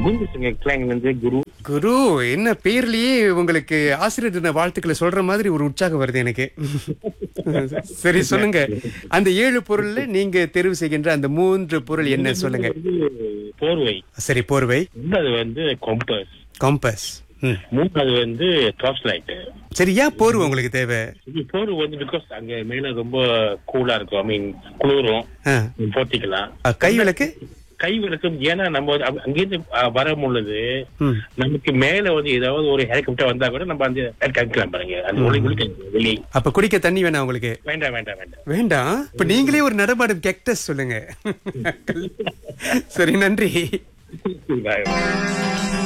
பூமிசுங்க கிளாங்ல இருந்து குரு குரு என்ன பேர்லயே உங்களுக்கு ஆசிரியர் தின வாழ்த்துக்களை சொல்ற மாதிரி ஒரு உற்சாகம் வருது எனக்கு சரி சொல்லுங்க அந்த ஏழு பொருள்ல நீங்க தெரிவு செய்கின்ற அந்த மூன்று பொருள் என்ன சொல்லுங்க வந்து போர்வை சரி போர்வை ரெண்டாவது வந்து கம்பஸ் கம்பஸ் ம். மூணாவது வந்து டார்ச் லைட் சரி ஏன் போர்வை உங்களுக்கு தேவை இது போர்வை வந்து பிகாஸ் அங்க மேல ரொம்ப கூலா இருக்கும் ஐ மீன் குளிரும் ஆ. போத்திக்கலாம் அ, கை விளக்கு கை விளக்கும் ஏன்னா நம்ம வந்து அங்க- அங்கிருந்து அஹ், வர பொழுது ம். நமக்கு மேல வந்து ஏதாவது ஒரு ஹெலிகாப்டர் வந்தா கூட நம்ம அந்த கழிக்கலாம் பாருங்க அந்த ஒளி ஒளி வெளியே அப்ப குடிக்க தண்ணி வேணாம் உங்களுக்கு வேண்டாம் வேண்டாம் வேண்டாம் வேண்டாம் இப்ப நீங்களே ஒரு நடமாடும் கெக்டஸ் சொல்லுங்க சரி நன்றி Bye.